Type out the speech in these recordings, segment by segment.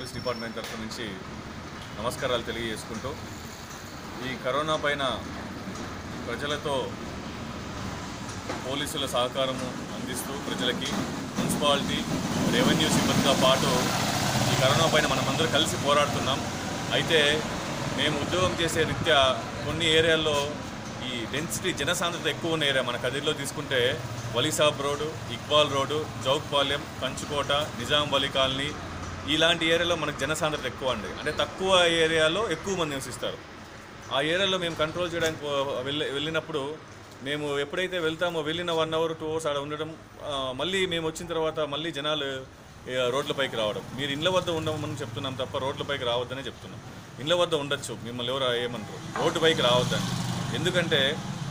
police department తరఫు నుంచి నమస్కారాలు తెలియజేసుకుంటూ ఈ కరోనా పైన ప్రజలతో పోలీసుల సహకారము అందిస్తూ ప్రజలకి మున్సిపాలిటీ రెవెన్యూ సిబ్బందితో పాటు ఈ కరోనా పైన మనమందరం కలిసి పోరాడుతున్నాం అయితే మేము ఉద్యోగం చేసే రీత్యా కొన్ని ఏరియాల్లో ఈ డెన్సిటీ జనసాంద్రత ఎక్కువ ఉన్న ఏరియా మన కదిరిలో తీసుకుంటే వలీసాబ్ రోడ్డు ఇక్బాల్ రోడ్డు జౌక్పాలెం కంచుకోట నిజాం వలి కాలనీ ఇలాంటి ఏరియాలో మనకు జనసాంద్రత ఎక్కువ అండి అంటే తక్కువ ఏరియాలో ఎక్కువ మంది నివసిస్తారు ఆ ఏరియాలో మేము కంట్రోల్ చేయడానికి పో- వెళ్ళి వెళ్ళినప్పుడు మేము ఎప్పుడైతే వెళ్తామో వెళ్ళిన వన్ అవర్ టూ అవర్స్ ఆడ ఉండడం ఆ, మళ్ళీ మేము వచ్చిన తర్వాత మళ్ళీ జనాలు ఏ, రోడ్లపైకి రావడం మీరు ఇళ్ళ వద్ద ఉండమని చెప్తున్నాం తప్ప రోడ్లపైకి రావద్దనే చెప్తున్నాం ఇళ్ళ వద్ద ఉండొచ్చు మిమ్మల్ని ఎవరు ఏమంటారు రోడ్డుపైకి రావద్దండి ఎందుకంటే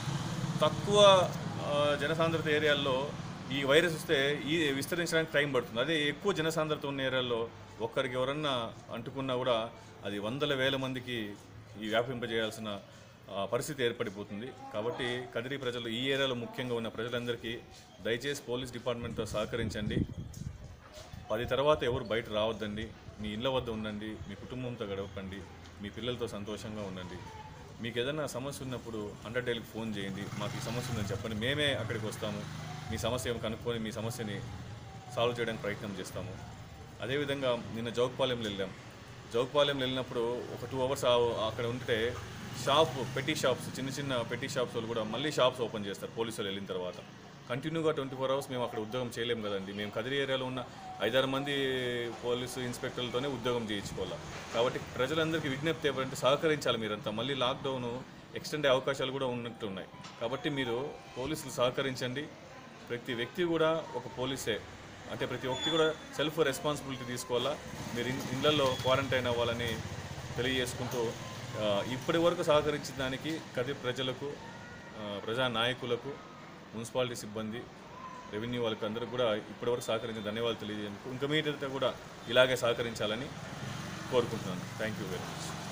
తక్కువ ఆ, జనసాంద్రత ఏరియాల్లో ఈ వైరస్ వస్తే ఈ విస్తరించడానికి టైం పడుతుంది అదే ఎక్కువ జనసాంద్రత ఉన్న ఏరియాల్లో ఒక్కరికి ఎవరన్నా అంటుకున్నా కూడా అది వందల వేల మందికి ఈ వ్యాపింపజేయాల్సిన ఆ, పరిస్థితి ఏర్పడిపోతుంది కాబట్టి కదిరి ప్రజలు ఈ ఏరియాలో ముఖ్యంగా ఉన్న ప్రజలందరికీ దయచేసి పోలీస్ డిపార్ట్మెంట్తో సహకరించండి పది తర్వాత ఎవరు బయట రావద్దండి మీ ఇళ్ళ వద్ద ఉండండి మీ కుటుంబంతో గడపండి మీ పిల్లలతో సంతోషంగా ఉండండి మీకు ఏదైనా సమస్య ఉన్నప్పుడు హండ్రెడ్ డైల్కి ఫోన్ చేయండి మాకు ఈ సమస్య ఉందని చెప్పండి మేమే అక్కడికి వస్తాము మీ సమస్య ఏమో కనుక్కొని మీ సమస్యని సాల్వ్ చేయడానికి ప్రయత్నం చేస్తాము అదేవిధంగా నిన్న జౌక్పాలెంలో వెళ్ళాం జౌక్పాలెంలో వెళ్ళినప్పుడు ఒక టూ అవర్స్ అక్కడ ఉంటే షాప్ పెట్టి షాప్స్ చిన్న చిన్న పెట్టి షాప్స్ వాళ్ళు కూడా మళ్ళీ షాప్స్ ఓపెన్ చేస్తారు పోలీసులు వెళ్ళిన తర్వాత కంటిన్యూగా ట్వంటీ ఫోర్ అవర్స్ మేము అక్కడ ఉద్యోగం చేయలేము కదండి మేము కదిరి ఏరియాలో ఉన్న ఐదారు మంది పోలీసు ఇన్స్పెక్టర్లతోనే ఉద్యోగం చేయించుకోవాలి కాబట్టి ప్రజలందరికీ విజ్ఞప్తి ఏమంటే సహకరించాలి మీరంతా మళ్ళీ లాక్డౌన్ ఎక్స్టెండ్ అయ్యే అవకాశాలు కూడా ఉన్నట్టు ఉన్నాయి కాబట్టి మీరు పోలీసులు సహకరించండి ప్రతి వ్యక్తి కూడా ఒక పోలీసే అంటే ప్రతి వ్యక్తి కూడా సెల్ఫ్ రెస్పాన్సిబిలిటీ తీసుకోవాలా మీరు ఇన్- ఇళ్లలో క్వారంటైన్ అవ్వాలని తెలియజేసుకుంటూ ఆ, ఇప్పటి వరకు సహకరించిన దానికి కది ప్రజలకు ఆ, ప్రజా నాయకులకు మున్సిపాలిటీ సిబ్బంది రెవెన్యూ వాళ్ళకి అందరికీ కూడా ఇప్పటివరకు సహకరించిన ధన్యవాదాలు తెలియజేందుకు ఇంకా మీదట కూడా ఇలాగే సహకరించాలని కోరుకుంటున్నాను థ్యాంక్ యూ వెరీ మచ్